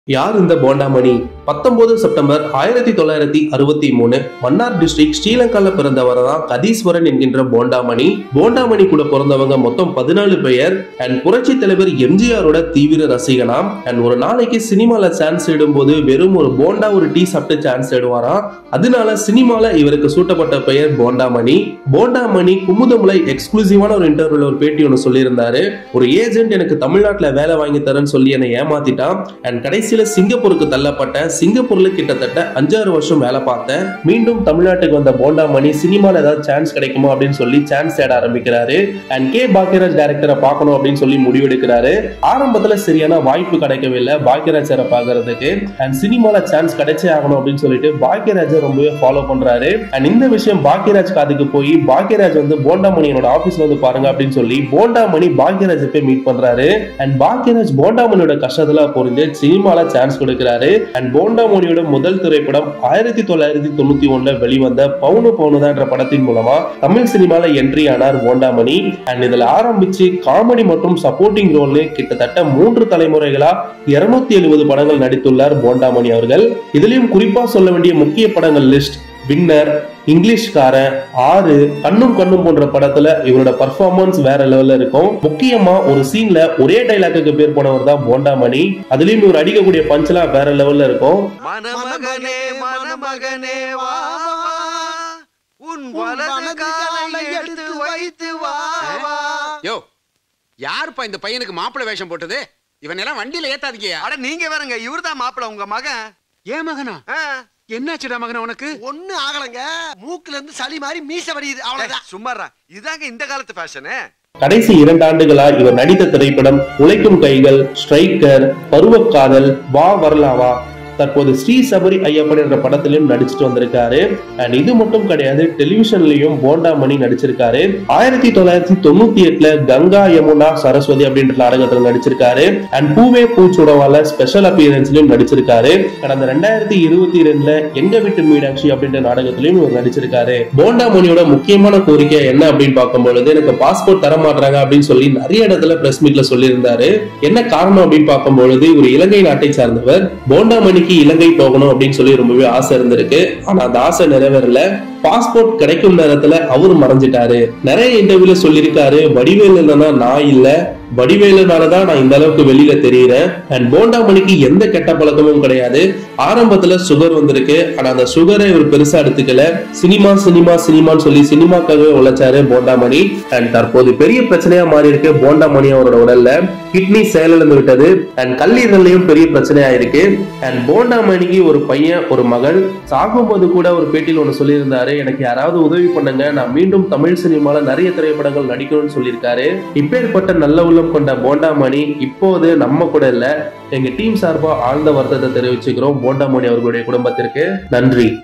யார் இந்த போண்டாமணி பத்தொன்பது செப்டம்பர் ஆயிரத்தி தொள்ளாயிரத்தி அறுபத்தி மூணு மன்னார் டிஸ்ட்ரிக்ட் ஸ்ரீலங்கால பிறந்தவர் தான் கதீஸ்வரன் என்கின்ற போண்டாமணி போண்டாமணி கூட பிறந்தவங்க மொத்தம் பதினாலு பெயர் அண்ட் புரட்சி தலைவர் எம்ஜிஆரோட தீவிர ரசிகனாம் அண்ட் ஒரு நாளைக்கு சினிமால சான்ஸ் இடும்போது வெறும் ஒரு போண்டா ஒரு டீ சாப்பிட்டு சான்ஸ் இடுவாராம் அதனால சினிமால இவருக்கு சூட்டப்பட்ட பெயர் போண்டாமணி போண்டாமணி குமுதமுலை எக்ஸ்க்ளூசிவான ஒரு இன்டர்வியூல ஒரு பேட்டி ஒன்று சொல்லியிருந்தாரு ஒரு ஏஜென்ட் எனக்கு தமிழ்நாட்டுல வேலை வாங்கி தரேன்னு சொல்லி என்னை ஏமாத்திட்டான் அண்ட் கடைசியில சிங்கப்பூருக்கு தள்ளப்பட்டேன் சிங்கப்பூர்ல கிட்டத்தட்ட அஞ்சாறு வருஷம் வேலை பார்த்தேன் மீண்டும் தமிழ்நாட்டுக்கு வந்த போண்டாமணி சினிமால ஏதாவது சான்ஸ் கிடைக்குமா அப்படின்னு சொல்லி சான்ஸ் தேட ஆரம்பிக்கிறாரு அண்ட் கே பாக்யராஜ் டைரக்டரை பார்க்கணும் அப்படின்னு சொல்லி முடிவெடுக்கிறாரு ஆரம்பத்துல சரியான வாய்ப்பு கிடைக்கவில்லை பாக்யராஜ் சாரை பார்க்கறதுக்கு அண்ட் சினிமால சான்ஸ் கிடைச்சே ஆகணும் அப்படின்னு சொல்லிட்டு பாக்யராஜை ரொம்பவே ஃபாலோ பண்றாரு அண்ட் இந்த விஷயம் பாக்யராஜ் காதுக்கு போய் பாக்யராஜ் வந்து போண்டாமணி என்னோட ஆபீஸ்ல வந்து பாருங்க அப்படின்னு சொல்லி போண்டாமணி பாக்யராஜ் போய் மீட் பண்றாரு அண்ட் பாக்யராஜ் போண்டாமணியோட கஷ்டத்துல புரிஞ்சு சினிமால சான்ஸ் கொடுக்கிறாரு அண்ட் போண்டாமணியோட முதல் திரைப்படம் ஆயிரத்தி தொள்ளாயிரத்தி தொண்ணூத்தி ஒண்ணுல வெளிவந்த பவுனு பவுனுதான் என்ற படத்தின் மூலமா தமிழ் சினிமால என்ட்ரி ஆனார் போண்டாமணி அண்ட் இதுல ஆரம்பிச்சு காமெடி மற்றும் சப்போர்ட்டிங் ரோல்னு கிட்டத்தட்ட மூன்று தலைமுறைகளா இருநூத்தி எழுபது படங்கள் நடித்துள்ளார் போண்டாமணி அவர்கள் இதுலயும் குறிப்பா சொல்ல வேண்டிய முக்கிய படங்கள் லிஸ்ட் வின்னர் இங்கிலீஷ்காரன் ஆறு கண்ணும் கண்ணும் போன்ற படத்துல இவரோட பர்ஃபார்மன்ஸ் வேற லெவல்ல இருக்கும் முக்கியமா ஒரு சீன்ல ஒரே டைலாக்குக்கு பேர் போனவர் தான் போண்டாமணி அதுலயும் இவர் அடிக்கக்கூடிய பஞ்ச்லாம் வேற லெவல்ல இருக்கும் மணமகனே மணமகனே வா வா. உன் வலது காலை எடுத்து வைத்து வா வா. யோ யாருப்பா இந்த பையனுக்கு மாப்பிள்ளை வேஷம் போட்டது இவன் எல்லாம் வண்டியில ஏத்தாதீங்க அட நீங்க வேறங்க இவர்தான் மாப்பிள உங்க மகன் ஏன் மகனா ஆ. என்னாச்சுடா மகனா உனக்கு ஒண்ணு ஆகலங்க மூக்குல இருந்து சளி மாதிரி மீச வடியுது அவ்வளவுதான் ஏய், சும்மாறா இதாங்க இந்த காலத்து ஃபேஷனு கடைசி இரண்டு ஆண்டுகளா இவர் நடித்த திரைப்படம் உழைக்கும் கைகள் ஸ்ட்ரைக்கர் பருவக்காதல் வா வரலாவா தற்போது ஸ்ரீ சபரி ஐயப்பன் என்ற படத்திலும் நடிச்சிட்டு வந்திருக்காரு அண்ட் இது மட்டும் கிடையாது டெலிவிஷன்லயும் போண்டாமணி நடிச்சிருக்காரு ஆயிரத்தி தொள்ளாயிரத்தி தொண்ணூத்தி எட்டுல கங்கா யமுனா சரஸ்வதி அப்படின்ற நாடகத்துல நடிச்சிருக்காரு அண்ட் பூவே பூச்சுடவால ஸ்பெஷல் அப்பியரன்ஸ்லயும் நடிச்சிருக்காரு கடந்த ரெண்டாயிரத்தி இருபத்தி ரெண்டுல எங்க வீட்டு மீனாட்சி அப்படின்ற நாடகத்திலயும் இவர் நடிச்சிருக்காரு போண்டாமணியோட முக்கியமான கோரிக்கை என்ன அப்படின்னு பார்க்கும் பொழுது எனக்கு பாஸ்போர்ட் தர மாட்டாங்க அப்படின்னு சொல்லி நிறைய இடத்துல பிரஸ் மீட்ல சொல்லியிருந்தாரு என்ன காரணம் அப்படின்னு பார்க்கும் பொழுது இவர் இலங்கை நாட்டை சார்ந்தவர் போண்டாமணிக்கு இலங்கை போகணும் அப்படின்னு சொல்லி ரொம்பவே ஆசை இருந்திருக்கு ஆனா அந்த ஆசை நிறைவேறல பாஸ்போர்ட் கிடைக்கும் நேரத்துல அவரு மறைஞ்சிட்டாரு நிறைய இன்டர்வியூல சொல்லியிருக்காரு வடிவேல் இல்லைன்னா நான் இல்ல வடிவேலுனாலதான் நான் இந்த அளவுக்கு வெளியில தெரியுறேன் அண்ட் போண்டாமணிக்கு எந்த கெட்ட பழக்கமும் கிடையாது ஆரம்பத்துல சுகர் வந்திருக்கு ஆனா அந்த சுகரை இவர் பெருசா எடுத்துக்கல சினிமா சினிமா சினிமான்னு சொல்லி சினிமாக்காகவே உழைச்சாரு போண்டாமணி அண்ட் தற்போது பெரிய பிரச்சனையா மாறி இருக்கு போண்டாமணி அவரோட உடல்ல கிட்னி செயலிழந்து விட்டது அண்ட் கல்லீரல்லையும் பெரிய பிரச்சனையா இருக்கு அண்ட் போண்டாமணிக்கு ஒரு பையன் ஒரு மகள் சாகும்போது கூட ஒரு பேட்டியில் ஒன்று சொல்லியிருந்தாரு எனக்கு யாராவது உதவி பண்ணுங்க நான் மீண்டும் தமிழ் சினிமால நிறைய திரைப்படங்கள் நடிக்கணும்னு சொல்லியிருக்காரு இப்பேற்பட்ட நல்ல உள்ளம் கொண்ட போண்டாமணி இப்போது நம்ம கூட இல்ல எங்க டீம் சார்பா ஆழ்ந்த வருத்தத்தை தெரிவிச்சுக்கிறோம் போண்டாமணி அவர்களுடைய குடும்பத்திற்கு நன்றி